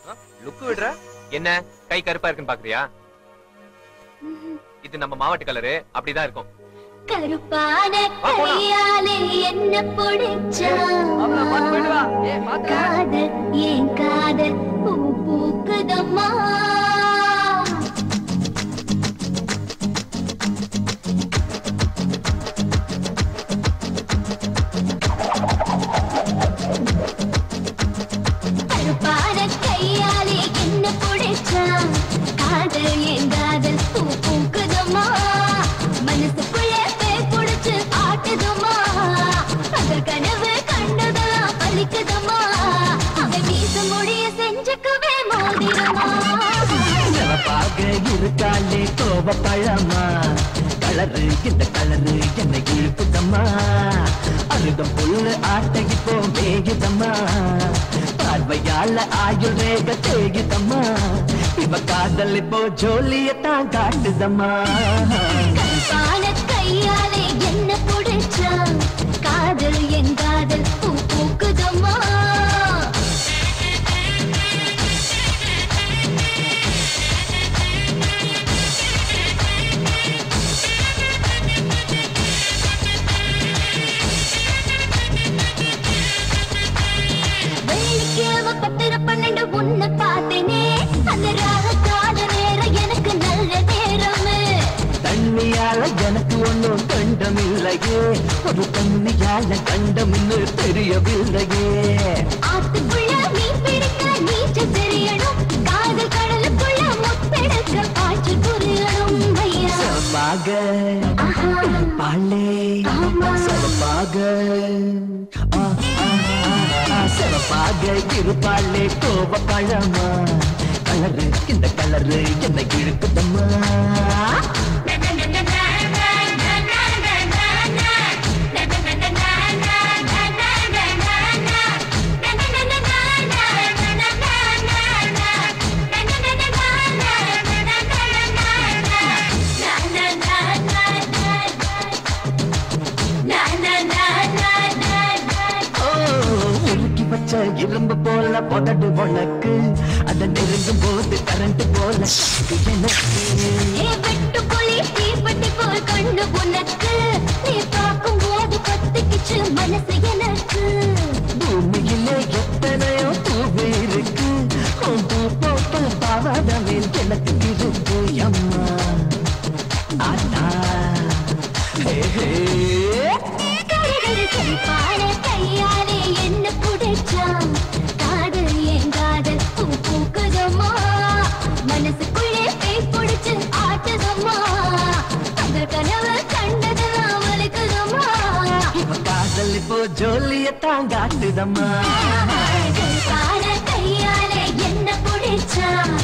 லுக்கு விடுற என்ன கை கருப்பா இருக்குன்னு பாக்குறியா இது நம்ம மாவட்ட கலரு அப்படிதான் இருக்கும் கருப்பான வா, போலாம். கையாலே என்ன பிடிச்சா காதல் ஏன் காதல் பூ பூக்குதம்மா கருப்பான கையாலே என்ன பிடிச்சா காதல் ஏன் காதல் பூ பூக்குதம்மா மனசுக்குள்ள பேய் புடிச்சு ஆட்டுதுமா பகல் கனவு கண்டதெல்லாம் பலிக்குதம்மா அவன் வீச முடிய செஞ்சுக்கவே மோதிரமா சிறப்பாக இருக்காளே கோப பழமா கலரு இந்த கலரு என்னை இழுப்புதம்மா அருகம் புல்லு ஆட்டை இப்போ மேயுதம்மா பார்வையால ஆயுள் ரேக தேயுதம்மா இவ காதல் இப்போ ஜோலியத்தான் காட்டுதம்மா கருப்பான கையாலே என்ன பிடிச்சா காதல் என் காதல் பூ பூக்குதம்மா வெள்ளிக்கிழமை பத்திர பன்னெண்டு உன்னை பார்த்தேனே அந்த ராக கால நேரம் எனக்கு நல்ல நேரமே தண்ணியால எனக்கு ஒண்ணும் கண்டம் இல்லையே ஒரு தண்ணியால கண்டம் இன்னும் தெரியவில்லையே ஆத்துக்குள்ள மீன் பிடிக்க நீச்சல் தெரியணும் காதல் கடலுக்குள்ள முத்தெடுக்க பாய்ச்சல் புரியணும் ஐயா சிறப்பாக ஆஹா. பாலே ஆமா. சிறப்பாக ஆ, ஆ, ஆ, ஆ, சிறப்பாக இருப்பாளே கோப பழமா கலரு இந்த கலரு என்ன இழுக்குதம்மா ஓ, உருக்கி வச்ச இரும்பு போல புதடு உனக்கு அதை நெருங்கும் போது கரண்ட் போல shock எனக்கு ஏ வெட்டுப்புலி தீப்பெட்டி போல் கண்ணு உனக்கு நீ பார்க்கும் போது பத்துக்கிச்சு மனசு எனக்கு பூமியிலே எத்தனையோ பூவு இருக்கு உன் பூ போட்ட பாவாடவில் எனக்கு இருக்கு அம்மா ஆத்தா ஹே, ஹே. கருகரு கருப்பான கையாலே என்ன புடைச்சா காதல் என் காதல் பூ பூக்குதம்மா மனசுக்குள்ளே பேய் புடிச்சு ஆட்டுதம்மா பகல் கனவு கண்டதெல்லாம் வலிக்குதம்மா இவ காதல் இப்போ ஜோலியத்தான் காட்டுதம்மா கருப்பான கையாலே என்ன புடைச்சா